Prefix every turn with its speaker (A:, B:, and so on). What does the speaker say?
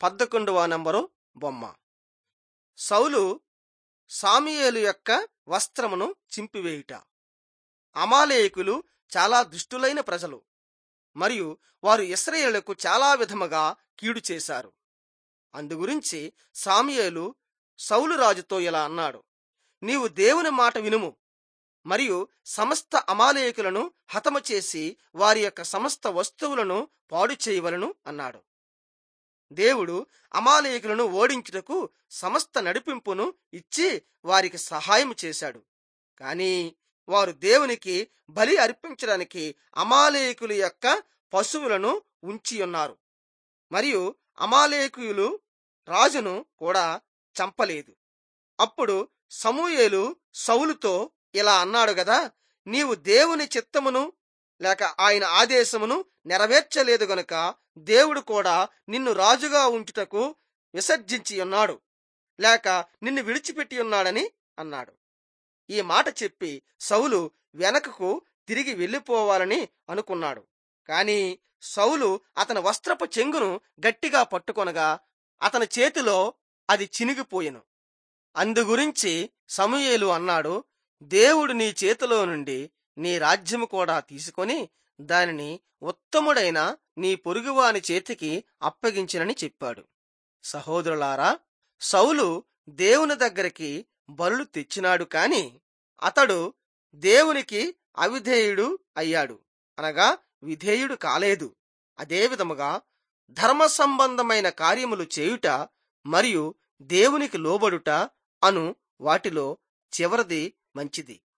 A: పదకొండవ నంబరు బొమ్మ సౌలు సామియేలు యొక్క వస్త్రమును చింపివేయుట అమాలేకులు చాలా దుష్టులైన ప్రజలు మరియు వారు ఇస్రాయేలుకు చాలా విధముగా కీడు చేశారు అందుగురించి సామియేలు సౌలు రాజుతో ఇలా అన్నాడు నీవు దేవుని మాట వినుము మరియు సమస్త అమాలేకులను హతము చేసి వారి యొక్క సమస్త వస్తువులను పాడు చేయవలను అన్నాడు దేవుడు అమాలేకులను ఓడించుటకు సమస్త నడిపింపును ఇచ్చి వారికి సహాయం చేశాడు కాని వారు దేవునికి బలి అర్పించడానికి అమాలేకుల యొక్క పశువులను ఉంచి ఉన్నారు మరియు అమాలేకులు రాజును కూడా చంపలేదు అప్పుడు సమూయేలు సౌలుతో ఇలా అన్నాడు గదా నీవు దేవుని చిత్తమును లేక ఆయన ఆదేశమును నెరవేర్చలేదు గనుక దేవుడు కూడా నిన్ను రాజుగా ఉంచుటకు విసర్జించి ఉన్నాడు లేక నిన్ను విడిచిపెట్టి ఉన్నాడని అన్నాడు ఈ మాట చెప్పి సౌలు వెనకకు తిరిగి వెళ్ళిపోవాలని అనుకున్నాడు కాని సౌలు అతని వస్త్రపు చెంగును గట్టిగా పట్టుకొనగా అతని చేతిలో అది చినిగిపోయెను అందుగురించి సమూయేలు అన్నాడు దేవుడు నీ చేతిలో నుండి నీ రాజ్యము కూడా తీసుకొని దానిని ఉత్తముడైన నీ పొరుగువాని చేతికి అప్పగించినని చెప్పాడు సహోదరులారా సౌలు దేవుని దగ్గరికి బలులు తెచ్చినాడు కాని అతడు దేవునికి అవిధేయుడు అయ్యాడు అనగా విధేయుడు కాలేదు అదే విధముగా ధర్మ సంబంధమైన కార్యములు చేయుట మరియు దేవునికి లోబడుట అను వాటిలో చివరిది మంచిది